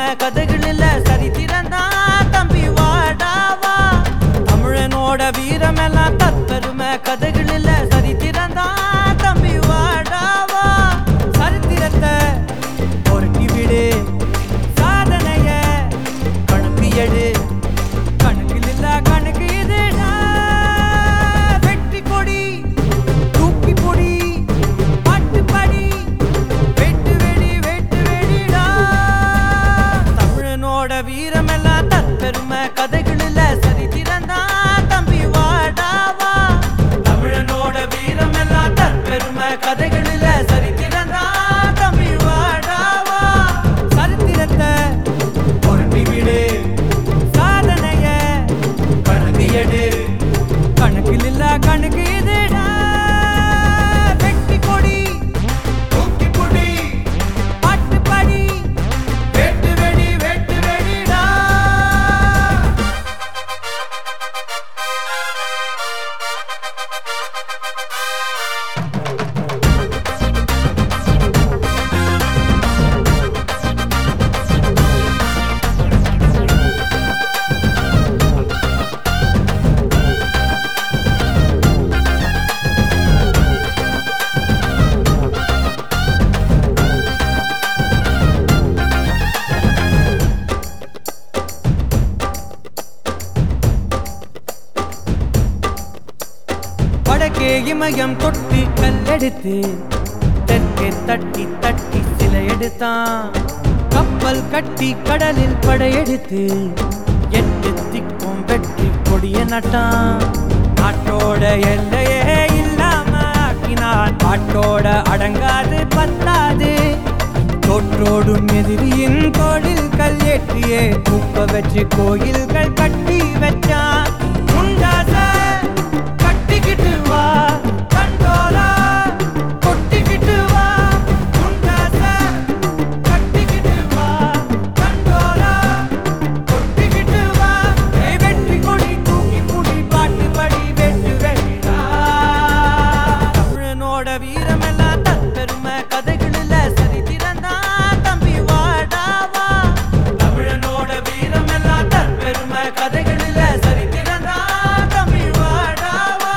கதைகள் இல்ல சரித்திரந்தான் தம்பி வாடாவா தமிழனோட வீரமெல்லாம் தற்பெருமை கதைகள் இல்ல சரித்திரந்தான் தம்பி வாடாவா சரித்திரத்தை பொறுக்கி விடு சாதனைய கணக்கு எடு கணக்கில் இல்ல கணக்கு இதுடா வெற்றி கொடி தூக்கி பொடி பாட்டு பாடி வெட்டு வெடி வெட்டு வெடிடா தமிழனோட வீரமெல்லாம் தற்பெருமை கதைகள் இல்ல சரித்திரந்தான் தம்பி வாடாவா தமிழனோட வீரமெல்லாம் தற்பெருமை கதைகள் இல்ல சரித்திரந்தான் தம்பி வாடாவா சரித்திரத்தை பொருட்டி விடு சாதனைய கணக்கு எடு கணக்கில் இல்ல கணக்கு இதுடா வெட்டி கொடி தூக்கி பொடி பாட்டு பாடி வெட்டு வெடி வெட்டு வெடிடா வடக்கே இமயம் தொட்டு கல்லெடுத்து தெற்கே தட்டி தட்டி சிலை எடுத்தான் கப்பல் கட்டி கடலில் படையெடுத்து எட்டு திக்கும் வெற்றி கொடிய நட்டான் நாட்டோட எல்லையே இல்லாம ஆக்கினான் பாட்டோட அடங்காது பத்தாது தோற்றோடும் எதிரியின் கோடில் கல் ஏற்றியே தூக்க வச்சு கோயில்கள் கட்டி வச்சான் முண்டாச கட்டிக்கிட்டு வா கண்டோலா கொட்டிக்கிட்டு வா முண்டாச கட்டிக்கிட்டு வா கண்டோலா கொட்டிக்கிட்டு வா ஏய் வெற்றி கொடி தூக்கி புடி பாட்டு படி வெட்டு வெட்டா தமிழனோட வீரமெல்லாம் தற்பெருமை கதைகள் இல்ல சரித்திரந்தான் தம்பி வாடாவா தமிழனோட வீரமெல்லாம் தற்பெருமை கதைகள் இல்ல சரித்திரந்தான் தம்பி வாடாவா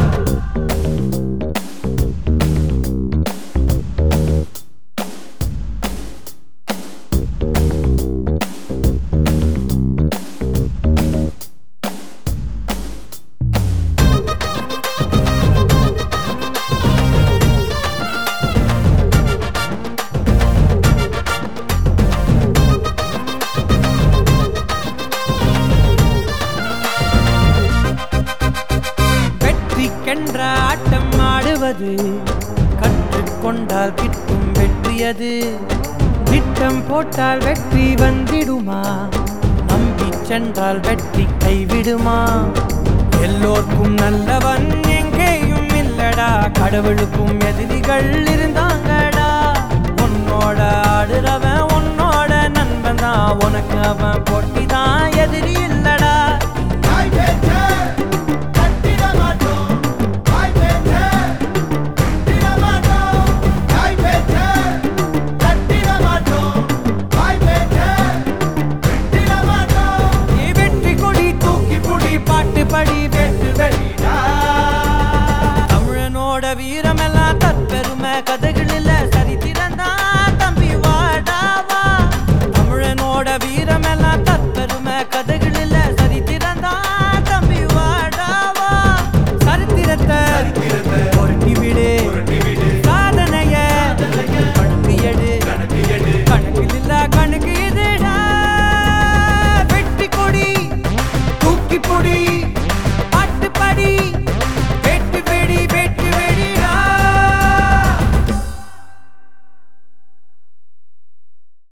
வெற்றிக்கென்ற ஆட்டம் ஆடுவது கற்றுக்கொண்டால் கிட்டும் வெற்றியது திட்டம் போட்டால் வெற்றி வந்திடுமா நம்பி சென்றால் வெற்றி கைவிடுமா எல்லோர்க்கும் நல்லவன் எங்கேயும் இல்லடா கடவுளுக்கும் எதிரிகள் இருந்தாங்கடா உன்னோட ஆடுறவன் உன்னோட நண்பன் தான் உனக்கு அவன் போட்டி தான் எதிரி இல்லடா வாய் பேச்ச கட்டிட மாட்டோம் வாய் பேச்ச கட்டிட மாட்டோம் வாய் பேச்ச கட்டிட மாட்டோம் வாய் பேச்ச கட்டிட மாட்டோம் நீ வெற்றி கொடி தூக்கி புடி பாட்டு படி வெட்டு வெடிடா தமிழனோட வீரமெல்லாம் தற்பெருமை கதைகள்